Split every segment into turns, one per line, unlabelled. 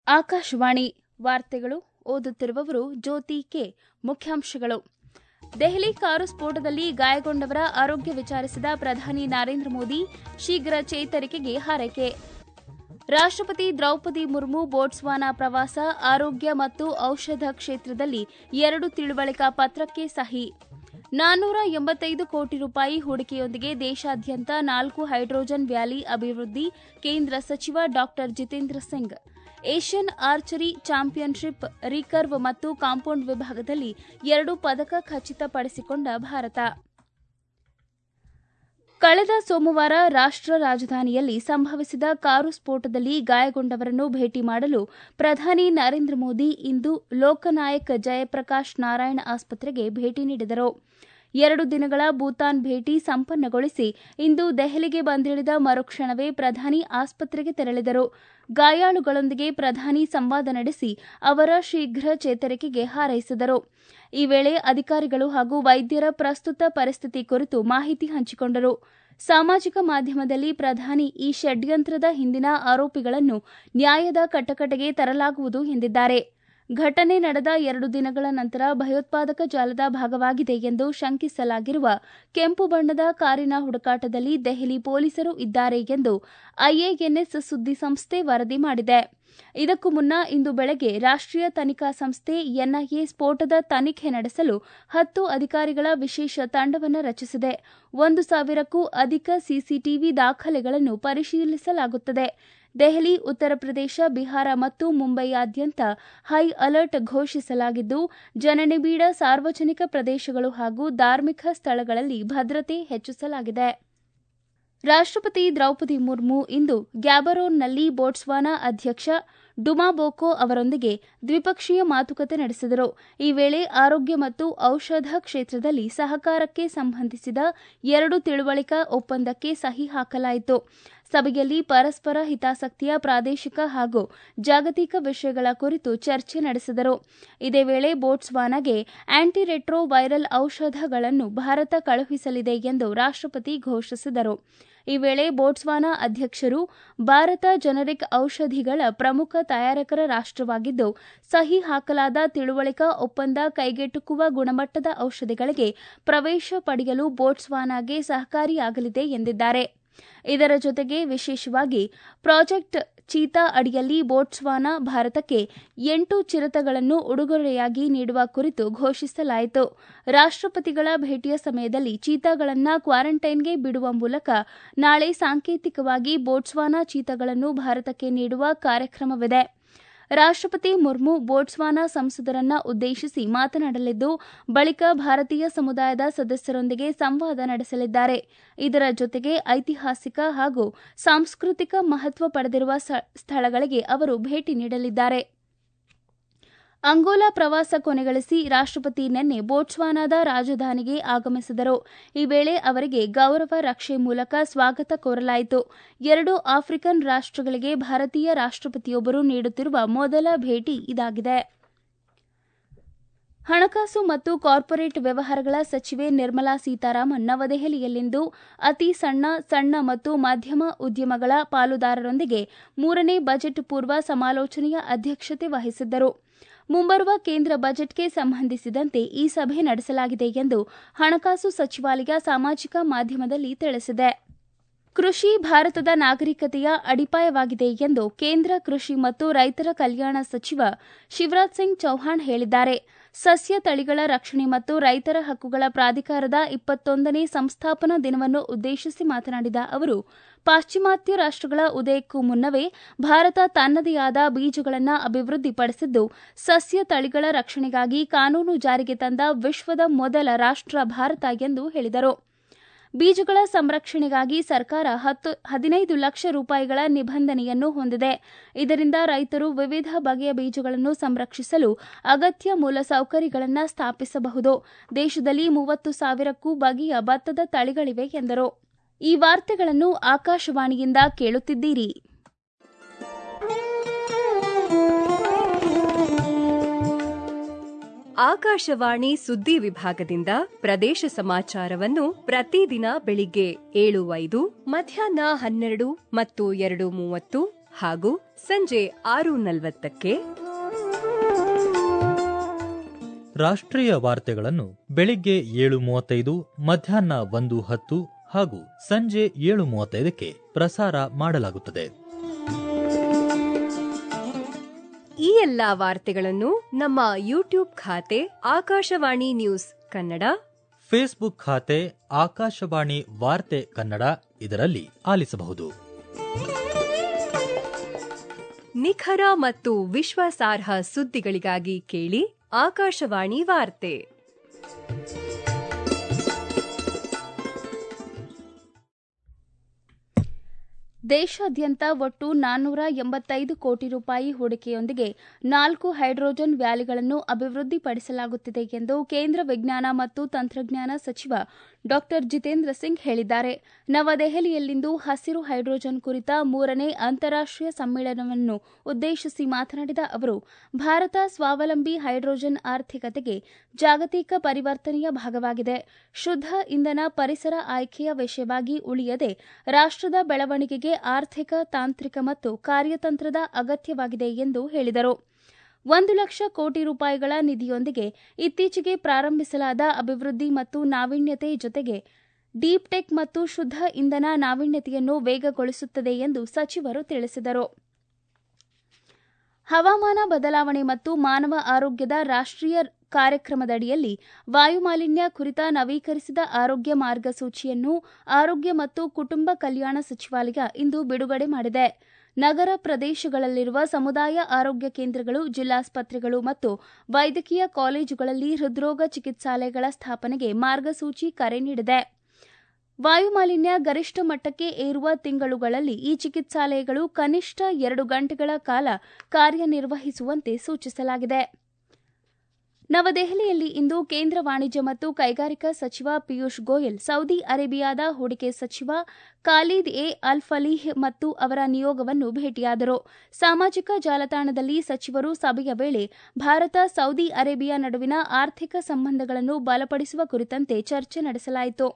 ಆಕಾಶವಾಣಿ ವಾರ್ತೆಗಳು ಓದುತ್ತಿರುವವರು ಜ್ಯೋತಿ ಕೆ ಮುಖ್ಯಾಂಶಗಳು ದೆಹಲಿ ಕಾರು ಸ್ಫೋಟದಲ್ಲಿ ಗಾಯಗೊಂಡವರ ಆರೋಗ್ಯ ವಿಚಾರಿಸಿದ ಪ್ರಧಾನಿ ನರೇಂದ್ರ ಮೋದಿ ಶೀಘ್ರ ಚೇತರಿಕೆಗೆ ಹಾರೈಕೆ ರಾಷ್ಟಪತಿ ದ್ರೌಪದಿ ಮುರ್ಮು ಬೋಟ್ಸ್ವಾನಾ ಪ್ರವಾಸ ಆರೋಗ್ಯ ಮತ್ತು ಔಷಧ ಕ್ಷೇತ್ರದಲ್ಲಿ ಎರಡು ತಿಳುವಳಿಕಾ ಪತ್ರಕ್ಕೆ ಸಹಿ ನಾನ್ನೂರ ಎಂಬತ್ತೈದು ಕೋಟಿ ರೂಪಾಯಿ ಹೂಡಿಕೆಯೊಂದಿಗೆ ದೇಶಾದ್ಯಂತ ನಾಲ್ಕು ಹೈಡ್ರೋಜನ್ ವ್ಯಾಲಿ ಅಭಿವೃದ್ಧಿ ಕೇಂದ್ರ ಸಚಿವ ಡಾ Jitendra Singh Asian archery championship recurve ಮತ್ತು ಕಾಂಪೌಂಡ್ ವಿಭಾಗದಲ್ಲಿ ಎರಡು ಪದಕ ಖಚಿತಪಡಿಸಿಕೊಂಡ ಭಾರತ ಕಳೆದ ಸೋಮವಾರ ರಾಷ್ಟ ರಾಜಧಾನಿಯಲ್ಲಿ ಸಂಭವಿಸಿದ ಕಾರು ಸ್ಫೋಟದಲ್ಲಿ ಗಾಯಗೊಂಡವರನ್ನು ಭೇಟಿ ಮಾಡಲು ಪ್ರಧಾನಿ ನರೇಂದ್ರ ಮೋದಿ ಇಂದು ಲೋಕನಾಯಕ್ ಜಯಪ್ರಕಾಶ್ ನಾರಾಯಣ್ ಆಸ್ಪತ್ರೆಗೆ ಭೇಟಿ ನೀಡಿದರು ಎರಡು ದಿನಗಳ ಭೂತಾನ್ ಭೇಟಿ ಸಂಪನ್ನಗೊಳಿಸಿ ಇಂದು ದೆಹಲಿಗೆ ಬಂದಿಳಿದ ಮರುಕ್ಷಣವೇ ಪ್ರಧಾನಿ ಆಸ್ಪತ್ರೆಗೆ ತೆರಳಿದರು ಗಾಯಾಳುಗಳೊಂದಿಗೆ ಪ್ರಧಾನಿ ಸಂವಾದ ನಡೆಸಿ ಅವರ ಶೀಘ್ರ ಚೇತರಿಕೆಗೆ ಹಾರೈಸಿದರು ಈ ವೇಳೆ ಅಧಿಕಾರಿಗಳು ಹಾಗೂ ವೈದ್ಯರ ಪ್ರಸ್ತುತ ಪರಿಸ್ಥಿತಿ ಕುರಿತು ಮಾಹಿತಿ ಹಂಚಿಕೊಂಡರು ಸಾಮಾಜಿಕ ಮಾಧ್ಯಮದಲ್ಲಿ ಪ್ರಧಾನಿ ಈ ಷಡ್ಯಂತ್ರದ ಹಿಂದಿನ ಆರೋಪಿಗಳನ್ನು ನ್ಯಾಯದ ಕಟ್ಟಕಟೆಗೆ ತರಲಾಗುವುದು ಎಂದಿದ್ದಾರೆ ಘಟನೆ ನಡೆದ ಎರಡು ದಿನಗಳ ನಂತರ ಭಯೋತ್ಪಾದಕ ಜಾಲದ ಭಾಗವಾಗಿದೆ ಎಂದು ಶಂಕಿಸಲಾಗಿರುವ ಕೆಂಪು ಬಣ್ಣದ ಕಾರಿನ ಹುಡುಕಾಟದಲ್ಲಿ ದೆಹಲಿ ಪೊಲೀಸರು ಇದ್ದಾರೆ ಎಂದು ಐಎಎನ್ಎಸ್ ಸುದ್ದಿಸಂಸ್ಥೆ ವರದಿ ಮಾಡಿದೆ ಇದಕ್ಕೂ ಮುನ್ನ ಇಂದು ಬೆಳಗ್ಗೆ ರಾಷ್ಟೀಯ ತನಿಖಾ ಸಂಸ್ಥೆ ಎನ್ಐಎ ಸ್ಫೋಟದ ತನಿಖೆ ನಡೆಸಲು ಹತ್ತು ಅಧಿಕಾರಿಗಳ ವಿಶೇಷ ತಂಡವನ್ನು ರಚಿಸಿದೆ ಒಂದು ಸಾವಿರಕ್ಕೂ ಅಧಿಕ ಸಿಸಿಟಿವಿ ದಾಖಲೆಗಳನ್ನು ಪರಿಶೀಲಿಸಲಾಗುತ್ತದೆ ದೆಹಲಿ ಉತ್ತರ ಪ್ರದೇಶ ಬಿಹಾರ ಮತ್ತು ಮುಂಬೈಯಾದ್ಯಂತ ಹೈ ಅಲರ್ಟ್ ಘೋಷಿಸಲಾಗಿದ್ದು ಜನನಿಬಿಡ ಸಾರ್ವಜನಿಕ ಪ್ರದೇಶಗಳು ಹಾಗೂ ಧಾರ್ಮಿಕ ಸ್ಥಳಗಳಲ್ಲಿ ಭದ್ರತೆ ಹೆಚ್ಚಿಸಲಾಗಿದೆ ರಾಷ್ಟಪತಿ ದ್ರೌಪದಿ ಮುರ್ಮು ಇಂದು ಗ್ಯಾಬರೋನ್ನಲ್ಲಿ ಬೋಟ್ಸ್ವಾನಾ ಅಧ್ಯಕ್ಷ ಡುಮಾಬೋಕೋ ಅವರೊಂದಿಗೆ ದ್ವಿಪಕ್ಷೀಯ ಮಾತುಕತೆ ನಡೆಸಿದರು ಈ ವೇಳೆ ಆರೋಗ್ಯ ಮತ್ತು ಔಷಧ ಕ್ಷೇತ್ರದಲ್ಲಿ ಸಹಕಾರಕ್ಕೆ ಸಂಬಂಧಿಸಿದ ಎರಡು ತಿಳುವಳಿಕಾ ಒಪ್ಪಂದಕ್ಕೆ ಸಹಿ ಹಾಕಲಾಯಿತು ಸಭೆಯಲ್ಲಿ ಪರಸ್ಪರ ಹಿತಾಸಕ್ತಿಯ ಪ್ರಾದೇಶಿಕ ಹಾಗೂ ಜಾಗತಿಕ ವಿಷಯಗಳ ಕುರಿತು ಚರ್ಚೆ ನಡೆಸಿದರು ಇದೇ ವೇಳೆ ಬೋಟ್ಸ್ವಾನಾಗೆ ಆಂಟಿರೆಟ್ರೋ ವೈರಲ್ ಔಷಧಗಳನ್ನು ಭಾರತ ಕಳುಹಿಸಲಿದೆ ಎಂದು ರಾಷ್ಟಪತಿ ಘೋಷಿಸಿದರು ಈ ವೇಳೆ ಬೋಟ್ಸ್ವಾನಾ ಅಧ್ಯಕ್ಷರು ಭಾರತ ಜನರಿಕ್ ಔಷಧಿಗಳ ಪ್ರಮುಖ ತಯಾರಕರ ರಾಷ್ಟವಾಗಿದ್ದು ಸಹಿ ಹಾಕಲಾದ ತಿಳುವಳಿಕಾ ಒಪ್ಪಂದ ಕೈಗೆಟುಕುವ ಗುಣಮಟ್ಟದ ಔಷಧಿಗಳಿಗೆ ಪ್ರವೇಶ ಪಡೆಯಲು ಬೋಟ್ಸ್ವಾನಾಗೆ ಸಹಕಾರಿಯಾಗಲಿದೆ ಎಂದಿದ್ದಾರೆ ಇದರ ಜೊತೆಗೆ ವಿಶೇಷವಾಗಿ ಪ್ರಾಜೆಕ್ಟ್ ಚೀತಾ ಅಡಿಯಲ್ಲಿ ಬೋಟ್ಸ್ವಾನಾ ಭಾರತಕ್ಕೆ ಎಂಟು ಚಿರತೆಗಳನ್ನು ಉಡುಗೊರೆಯಾಗಿ ನೀಡುವ ಕುರಿತು ಘೋಷಿಸಲಾಯಿತು ರಾಷ್ಟಪತಿಗಳ ಭೇಟಿಯ ಸಮಯದಲ್ಲಿ ಚೀತಾಗಳನ್ನು ಕ್ವಾರಂಟೈನ್ಗೆ ಬಿಡುವ ಮೂಲಕ ನಾಳೆ ಸಾಂಕೇತಿಕವಾಗಿ ಬೋಟ್ಸ್ವಾನಾ ಚೀತಾಗಳನ್ನು ಭಾರತಕ್ಕೆ ನೀಡುವ ಕಾರ್ಯಕ್ರಮವಿದೆ ರಾಷ್ಟಪತಿ ಮುರ್ಮು ಬೋಟ್ಸ್ವಾನಾ ಸಂಸದರನ್ನ ಉದ್ದೇಶಿಸಿ ಮಾತನಾಡಲಿದ್ದು ಬಳಿಕ ಭಾರತೀಯ ಸಮುದಾಯದ ಸದಸ್ಯರೊಂದಿಗೆ ಸಂವಾದ ನಡೆಸಲಿದ್ದಾರೆ ಇದರ ಜೊತೆಗೆ ಐತಿಹಾಸಿಕ ಹಾಗೂ ಸಾಂಸ್ಕೃತಿಕ ಮಹತ್ವ ಪಡೆದಿರುವ ಸ್ಥಳಗಳಿಗೆ ಅವರು ಭೇಟಿ ನೀಡಲಿದ್ದಾರೆ ಅಂಗೋಲಾ ಪ್ರವಾಸ ಕೊನೆಗಳಿಸಿ ರಾಷ್ಟಪತಿ ನಿನ್ನೆ ಬೋಟ್ಸ್ವಾನಾದ ರಾಜಧಾನಿಗೆ ಆಗಮಿಸಿದರು ಈ ವೇಳೆ ಅವರಿಗೆ ಗೌರವ ರಕ್ಷೆ ಮೂಲಕ ಸ್ವಾಗತ ಕೋರಲಾಯಿತು ಎರಡು ಆಫ್ರಿಕನ್ ರಾಷ್ಟಗಳಿಗೆ ಭಾರತೀಯ ರಾಷ್ಟಪತಿಯೊಬ್ಬರು ನೀಡುತ್ತಿರುವ ಮೊದಲ ಭೇಟಿ ಇದಾಗಿದೆ ಹಣಕಾಸು ಮತ್ತು ಕಾರ್ಪೊರೇಟ್ ವ್ಯವಹಾರಗಳ ಸಚಿವೆ ನಿರ್ಮಲಾ ಸೀತಾರಾಮನ್ ನವದೆಹಲಿಯಲ್ಲಿಂದು ಅತಿ ಸಣ್ಣ ಸಣ್ಣ ಮತ್ತು ಮಧ್ಯಮ ಉದ್ಯಮಗಳ ಪಾಲುದಾರರೊಂದಿಗೆ ಮೂರನೇ ಬಜೆಟ್ ಪೂರ್ವ ಸಮಾಲೋಚನೆಯ ಅಧ್ಯಕ್ಷತೆ ವಹಿಸಿದ್ದರು ಮುಂಬರುವ ಕೇಂದ್ರ ಬಜೆಟ್ಗೆ ಸಂಬಂಧಿಸಿದಂತೆ ಈ ಸಭೆ ನಡೆಸಲಾಗಿದೆ ಎಂದು ಹಣಕಾಸು ಸಚಿವಾಲಯ ಸಾಮಾಜಿಕ ಮಾಧ್ಯಮದಲ್ಲಿ ತಿಳಿಸಿದೆ ಕೃಷಿ ಭಾರತದ ನಾಗರಿಕತೆಯ ಅಡಿಪಾಯವಾಗಿದೆ ಎಂದು ಕೇಂದ್ರ ಕೃಷಿ ಮತ್ತು ರೈತರ ಕಲ್ಯಾಣ ಸಚಿವ ಶಿವರಾಜ್ ಸಿಂಗ್ ಚೌಹಾಣ್ ಹೇಳಿದ್ದಾರೆ ಸಸ್ಯ ತಳಿಗಳ ರಕ್ಷಣೆ ಮತ್ತು ರೈತರ ಹಕ್ಕುಗಳ ಪ್ರಾಧಿಕಾರದ ಇಪ್ಪತ್ತೊಂದನೇ ಸಂಸ್ಥಾಪನಾ ದಿನವನ್ನು ಉದ್ದೇಶಿಸಿ ಮಾತನಾಡಿದ ಅವರು ಪಾಶ್ಚಿಮಾತ್ಯ ರಾಷ್ಟಗಳ ಉದಯಕ್ಕೂ ಮುನ್ನವೇ ಭಾರತ ತನ್ನದೇ ಆದ ಬೀಜಗಳನ್ನು ಅಭಿವೃದ್ಧಿಪಡಿಸಿದ್ದು ಸಸ್ಯ ತಳಿಗಳ ರಕ್ಷಣೆಗಾಗಿ ಕಾನೂನು ಜಾರಿಗೆ ತಂದ ವಿಶ್ವದ ಮೊದಲ ರಾಷ್ಟ ಭಾರತ ಎಂದು ಹೇಳಿದರು ಬೀಜಗಳ ಸಂರಕ್ಷಣೆಗಾಗಿ ಸರ್ಕಾರ ಹತ್ತು ಹದಿನೈದು ಲಕ್ಷ ರೂಪಾಯಿಗಳ ನಿಬಂಧನೆಯನ್ನು ಹೊಂದಿದೆ ಇದರಿಂದ ರೈತರು ವಿವಿಧ ಬಗೆಯ ಬೀಜಗಳನ್ನು ಸಂರಕ್ಷಿಸಲು ಅಗತ್ಯ ಮೂಲಸೌಕರ್ಯಗಳನ್ನು ಸ್ಥಾಪಿಸಬಹುದು ದೇಶದಲ್ಲಿ ಮೂವತ್ತು ಸಾವಿರಕ್ಕೂ ಬಗೆಯ ಭತ್ತದ ತಳಿಗಳಿವೆ ಎಂದರು ಈ ವಾರ್ತೆಗಳನ್ನು ಆಕಾಶವಾಣಿಯಿಂದ ಕೇಳುತ್ತಿದ್ದೀರಿ
ಆಕಾಶವಾಣಿ ಸುದ್ದಿ ವಿಭಾಗದಿಂದ ಪ್ರದೇಶ ಸಮಾಚಾರವನ್ನು ಪ್ರತಿದಿನ ಬೆಳಿಗ್ಗೆ ಏಳು ಐದು ಮಧ್ಯಾಹ್ನ ಹನ್ನೆರಡು ಮತ್ತು ಎರಡು ಮೂವತ್ತು ಹಾಗೂ ಸಂಜೆ ಆರು ನಲವತ್ತಕ್ಕೆ
ರಾಷ್ಟ್ರೀಯ ವಾರ್ತೆಗಳನ್ನು ಬೆಳಿಗ್ಗೆ ಏಳು ಮೂವತ್ತೈದು ಮಧ್ಯಾಹ್ನ ಒಂದು ಹತ್ತು ಹಾಗೂ ಸಂಜೆ ಏಳು ಮೂವತ್ತೈದಕ್ಕೆ ಪ್ರಸಾರ ಮಾಡಲಾಗುತ್ತದೆ
ಈ ಎಲ್ಲಾ ವಾರ್ತೆಗಳನ್ನು ನಮ್ಮ ಯೂಟ್ಯೂಬ್ ಖಾತೆ ಆಕಾಶವಾಣಿ ನ್ಯೂಸ್ ಕನ್ನಡ
ಫೇಸ್ಬುಕ್ ಖಾತೆ ಆಕಾಶವಾಣಿ ವಾರ್ತೆ ಕನ್ನಡ ಇದರಲ್ಲಿ ಆಲಿಸಬಹುದು
ನಿಖರ ಮತ್ತು ವಿಶ್ವಾಸಾರ್ಹ ಸುದ್ದಿಗಳಿಗಾಗಿ ಕೇಳಿ ಆಕಾಶವಾಣಿ ವಾರ್ತೆ
ದೇಶಾದ್ಯಂತ ಒಟ್ಟು ನಾನ್ನೂರ ಎಂಬತ್ತೈದು ಕೋಟಿ ರೂಪಾಯಿ ಹೂಡಿಕೆಯೊಂದಿಗೆ ನಾಲ್ಕು ಹೈಡ್ರೋಜನ್ ವ್ಯಾಲಿಗಳನ್ನು ಅಭಿವೃದ್ಧಿಪಡಿಸಲಾಗುತ್ತಿದೆ ಎಂದು ಕೇಂದ್ರ ವಿಜ್ಞಾನ ಮತ್ತು ತಂತ್ರಜ್ಞಾನ ಸಚಿವ ಡಾ ಜಿತೇಂದ್ರ ಸಿಂಗ್ ಹೇಳಿದ್ದಾರೆ ನವದೆಹಲಿಯಲ್ಲಿಂದು ಹಸಿರು ಹೈಡ್ರೋಜನ್ ಕುರಿತ ಮೂರನೇ ಅಂತಾರಾಷ್ಟೀಯ ಸಮ್ಮೇಳನವನ್ನು ಉದ್ದೇಶಿಸಿ ಮಾತನಾಡಿದ ಅವರು ಭಾರತ ಸ್ವಾವಲಂಬಿ ಹೈಡ್ರೋಜನ್ ಆರ್ಥಿಕತೆಗೆ ಜಾಗತಿಕ ಪರಿವರ್ತನೆಯ ಭಾಗವಾಗಿದೆ ಶುದ್ಧ ಇಂಧನ ಪರಿಸರ ಆಯ್ಕೆಯ ವಿಷಯವಾಗಿ ಉಳಿಯದೆ ರಾಷ್ಟದ ಬೆಳವಣಿಗೆಗೆ ಆರ್ಥಿಕ ತಾಂತ್ರಿಕ ಮತ್ತು ಕಾರ್ಯತಂತ್ರದ ಅಗತ್ಯವಾಗಿದೆ ಎಂದು ಹೇಳಿದರು ಒಂದು ಲಕ್ಷ ಕೋಟಿ ರೂಪಾಯಿಗಳ ನಿಧಿಯೊಂದಿಗೆ ಇತ್ತೀಚೆಗೆ ಪ್ರಾರಂಭಿಸಲಾದ ಅಭಿವೃದ್ಧಿ ಮತ್ತು ನಾವೀನ್ಯತೆ ಜೊತೆಗೆ ಡೀಪ್ ಟೆಕ್ ಮತ್ತು ಶುದ್ಧ ಇಂಧನ ನಾವೀನ್ಯತೆಯನ್ನು ವೇಗಗೊಳಿಸುತ್ತದೆ ಎಂದು ಸಚಿವರು ತಿಳಿಸಿದರು ಹವಾಮಾನ ಬದಲಾವಣೆ ಮತ್ತು ಮಾನವ ಆರೋಗ್ಯದ ರಾಷ್ಟೀಯ ಕಾರ್ಯಕ್ರಮದಡಿಯಲ್ಲಿ ವಾಯುಮಾಲಿನ್ಯ ಕುರಿತ ನವೀಕರಿಸಿದ ಆರೋಗ್ಯ ಮಾರ್ಗಸೂಚಿಯನ್ನು ಆರೋಗ್ಯ ಮತ್ತು ಕುಟುಂಬ ಕಲ್ಯಾಣ ಸಚಿವಾಲಯ ಇಂದು ಬಿಡುಗಡೆ ಮಾಡಿದೆ ನಗರ ಪ್ರದೇಶಗಳಲ್ಲಿರುವ ಸಮುದಾಯ ಆರೋಗ್ಯ ಕೇಂದ್ರಗಳು ಜಿಲ್ಲಾಸ್ಪತ್ರೆಗಳು ಮತ್ತು ವೈದ್ಯಕೀಯ ಕಾಲೇಜುಗಳಲ್ಲಿ ಹೃದ್ರೋಗ ಚಿಕಿತ್ಸಾಲಯಗಳ ಸ್ಥಾಪನೆಗೆ ಮಾರ್ಗಸೂಚಿ ಕರೆ ನೀಡಿದೆ ವಾಯುಮಾಲಿನ್ಯ ಗರಿಷ್ಠ ಮಟ್ಟಕ್ಕೆ ಏರುವ ತಿಂಗಳುಗಳಲ್ಲಿ ಈ ಚಿಕಿತ್ಸಾಲಯಗಳು ಕನಿಷ್ಠ ಎರಡು ಗಂಟೆಗಳ ಕಾಲ ಕಾರ್ಯನಿರ್ವಹಿಸುವಂತೆ ಸೂಚಿಸಲಾಗಿದೆ ನವದೆಹಲಿಯಲ್ಲಿ ಇಂದು ಕೇಂದ್ರ ವಾಣಿಜ್ಯ ಮತ್ತು ಕೈಗಾರಿಕಾ ಸಚಿವ ಪಿಯೂಷ್ ಗೋಯಲ್ ಸೌದಿ ಅರೇಬಿಯಾದ ಹೂಡಿಕೆ ಸಚಿವ ಖಾಲಿದ್ ಎ ಅಲ್ ಫಲೀಹ್ ಮತ್ತು ಅವರ ನಿಯೋಗವನ್ನು ಭೇಟಿಯಾದರು ಸಾಮಾಜಿಕ ಜಾಲತಾಣದಲ್ಲಿ ಸಚಿವರು ಸಭೆಯ ವೇಳೆ ಭಾರತ ಸೌದಿ ಅರೇಬಿಯಾ ನಡುವಿನ ಆರ್ಥಿಕ ಸಂಬಂಧಗಳನ್ನು ಬಲಪಡಿಸುವ ಕುರಿತಂತೆ ಚರ್ಚೆ ನಡೆಸಲಾಯಿತು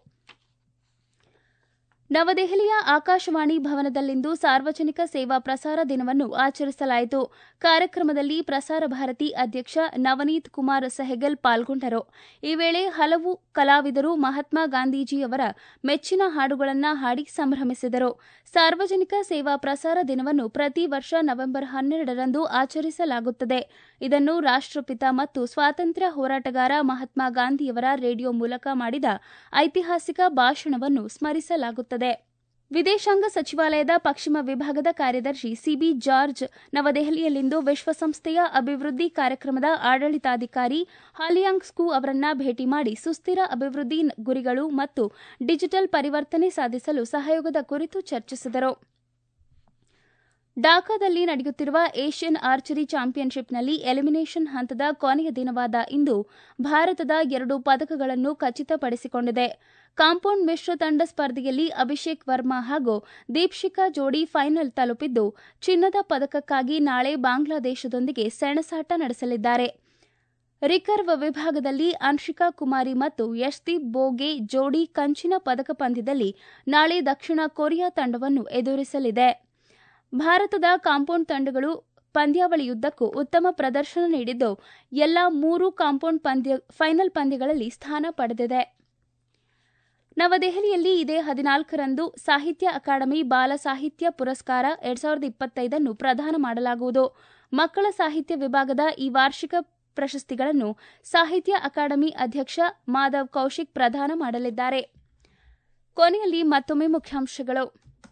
ನವದೆಹಲಿಯ ಆಕಾಶವಾಣಿ ಭವನದಲ್ಲಿಂದು ಸಾರ್ವಜನಿಕ ಸೇವಾ ಪ್ರಸಾರ ದಿನವನ್ನು ಆಚರಿಸಲಾಯಿತು ಕಾರ್ಯಕ್ರಮದಲ್ಲಿ ಪ್ರಸಾರ ಭಾರತಿ ಅಧ್ಯಕ್ಷ ನವನೀತ್ ಕುಮಾರ್ ಸೆಹಗಲ್ ಪಾಲ್ಗೊಂಡರು ಈ ವೇಳೆ ಹಲವು ಕಲಾವಿದರು ಮಹಾತ್ಮ ಗಾಂಧೀಜಿಯವರ ಮೆಚ್ಚಿನ ಹಾಡುಗಳನ್ನು ಹಾಡಿ ಸಂಭ್ರಮಿಸಿದರು ಸಾರ್ವಜನಿಕ ಸೇವಾ ಪ್ರಸಾರ ದಿನವನ್ನು ಪ್ರತಿ ವರ್ಷ ನವೆಂಬರ್ ಹನ್ನೆರಡರಂದು ಆಚರಿಸಲಾಗುತ್ತದೆ ಇದನ್ನು ರಾಷ್ಟಪಿತ ಮತ್ತು ಸ್ವಾತಂತ್ರ್ಯ ಹೋರಾಟಗಾರ ಮಹಾತ್ಮ ಗಾಂಧಿಯವರ ರೇಡಿಯೋ ಮೂಲಕ ಮಾಡಿದ ಐತಿಹಾಸಿಕ ಭಾಷಣವನ್ನು ಸ್ಮರಿಸಲಾಗುತ್ತದೆ ವಿದೇಶಾಂಗ ಸಚಿವಾಲಯದ ಪಶ್ಚಿಮ ವಿಭಾಗದ ಕಾರ್ಯದರ್ಶಿ ಸಿಬಿ ಜಾರ್ಜ್ ನವದೆಹಲಿಯಲ್ಲಿಂದು ವಿಶ್ವಸಂಸ್ಥೆಯ ಅಭಿವೃದ್ಧಿ ಕಾರ್ಯಕ್ರಮದ ಆಡಳಿತಾಧಿಕಾರಿ ಹಾಲಿಯಾಂಗ್ ಸ್ಕೂ ಅವರನ್ನ ಭೇಟಿ ಮಾಡಿ ಸುಸ್ಥಿರ ಅಭಿವೃದ್ಧಿ ಗುರಿಗಳು ಮತ್ತು ಡಿಜಿಟಲ್ ಪರಿವರ್ತನೆ ಸಾಧಿಸಲು ಸಹಯೋಗದ ಕುರಿತು ಚರ್ಚಿಸಿದರು ಢಾಕಾದಲ್ಲಿ ನಡೆಯುತ್ತಿರುವ ಏಷ್ಯನ್ ಆರ್ಚರಿ ಚಾಂಪಿಯನ್ಶಿಪ್ನಲ್ಲಿ ಎಲಿಮಿನೇಷನ್ ಹಂತದ ಕೊನೆಯ ದಿನವಾದ ಇಂದು ಭಾರತದ ಎರಡು ಪದಕಗಳನ್ನು ಖಚಿತಪಡಿಸಿಕೊಂಡಿದೆ ಕಾಂಪೌಂಡ್ ಮಿಶ್ರ ತಂಡ ಸ್ಪರ್ಧೆಯಲ್ಲಿ ಅಭಿಷೇಕ್ ವರ್ಮಾ ಹಾಗೂ ದೀಪ್ಶಿಕಾ ಜೋಡಿ ಫೈನಲ್ ತಲುಪಿದ್ದು ಚಿನ್ನದ ಪದಕಕ್ಕಾಗಿ ನಾಳೆ ಬಾಂಗ್ಲಾದೇಶದೊಂದಿಗೆ ಸೆಣಸಾಟ ನಡೆಸಲಿದ್ದಾರೆ ರಿಕರ್ವ್ ವಿಭಾಗದಲ್ಲಿ ಅನ್ಶಿಕಾ ಕುಮಾರಿ ಮತ್ತು ಯಶ್ದೀಪ್ ಬೋಗೆ ಜೋಡಿ ಕಂಚಿನ ಪದಕ ಪಂದ್ಯದಲ್ಲಿ ನಾಳೆ ದಕ್ಷಿಣ ಕೊರಿಯಾ ತಂಡವನ್ನು ಎದುರಿಸಲಿದೆ ಭಾರತದ ಕಾಂಪೌಂಡ್ ತಂಡಗಳು ಪಂದ್ಯಾವಳಿಯುದ್ದಕ್ಕೂ ಉತ್ತಮ ಪ್ರದರ್ಶನ ನೀಡಿದ್ದು ಎಲ್ಲಾ ಮೂರು ಕಾಂಪೌಂಡ್ ಪಂದ್ಯ ಫೈನಲ್ ಪಂದ್ಯಗಳಲ್ಲಿ ಸ್ಥಾನ ಪಡೆದಿದೆ ನವದೆಹಲಿಯಲ್ಲಿ ಇದೇ ಹದಿನಾಲ್ಕರಂದು ಸಾಹಿತ್ಯ ಅಕಾಡೆಮಿ ಬಾಲ ಸಾಹಿತ್ಯ ಪುರಸ್ಕಾರ ಎರಡ್ ಸಾವಿರದ ಇಪ್ಪತ್ತೈದನ್ನು ಪ್ರದಾನ ಮಾಡಲಾಗುವುದು ಮಕ್ಕಳ ಸಾಹಿತ್ಯ ವಿಭಾಗದ ಈ ವಾರ್ಷಿಕ ಪ್ರಶಸ್ತಿಗಳನ್ನು ಸಾಹಿತ್ಯ ಅಕಾಡೆಮಿ ಅಧ್ಯಕ್ಷ ಮಾಧವ್ ಕೌಶಿಕ್ ಪ್ರದಾನ ಮಾಡಲಿದ್ದಾರೆ ಕೊನೆಯಲ್ಲಿ ಮತ್ತೊಮ್ಮೆ ಮುಖ್ಯಾಂಶಗಳು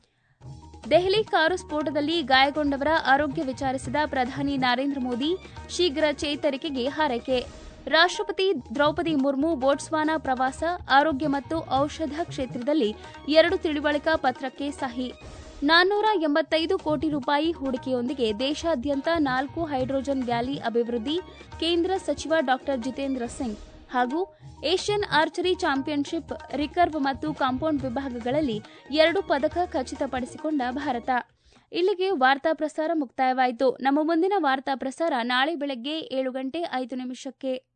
ದೆಹಲಿ ಕಾರು ಸ್ಫೋಟದಲ್ಲಿ ಗಾಯಗೊಂಡವರ ಆರೋಗ್ಯ ವಿಚಾರಿಸಿದ ಪ್ರಧಾನಿ ನರೇಂದ್ರ ಮೋದಿ ಶೀಘ್ರ ಚೇತರಿಕೆಗೆ ಹಾರೈಕೆ ರಾಷ್ಟಪತಿ ದ್ರೌಪದಿ ಮುರ್ಮು ಬೋಟ್ಸ್ವಾನಾ ಪ್ರವಾಸ ಆರೋಗ್ಯ ಮತ್ತು ಔಷಧ ಕ್ಷೇತ್ರದಲ್ಲಿ ಎರಡು ತಿಳಿವಳಿಕಾ ಪತ್ರಕ್ಕೆ ಸಹಿ ನಾನ್ನೂರ ಎಂಬತ್ತೈದು ಕೋಟಿ ರೂಪಾಯಿ ಹೂಡಿಕೆಯೊಂದಿಗೆ ದೇಶಾದ್ಯಂತ ನಾಲ್ಕು ಹೈಡ್ರೋಜನ್ ವ್ಯಾಲಿ ಅಭಿವೃದ್ಧಿ ಕೇಂದ್ರ ಸಚಿವ ಡಾ ಜಿತೇಂದ್ರ ಸಿಂಗ್ ಹಾಗೂ ಏಷ್ಯನ್ ಆರ್ಚರಿ ಚಾಂಪಿಯನ್ಶಿಪ್ ರಿಕರ್ವ್ ಮತ್ತು ಕಾಂಪೌಂಡ್ ವಿಭಾಗಗಳಲ್ಲಿ ಎರಡು ಪದಕ ಖಚಿತಪಡಿಸಿಕೊಂಡ ಭಾರತ ಇಲ್ಲಿಗೆ ವಾರ್ತಾ ಪ್ರಸಾರ ಮುಕ್ತಾಯವಾಯಿತು ನಮ್ಮ ಮುಂದಿನ ವಾರ್ತಾ ಪ್ರಸಾರ ನಾಳೆ ಬೆಳಗ್ಗೆ ಏಳು ಗಂಟೆ ಐದು ನಿಮಿಷಕ್ಕೆ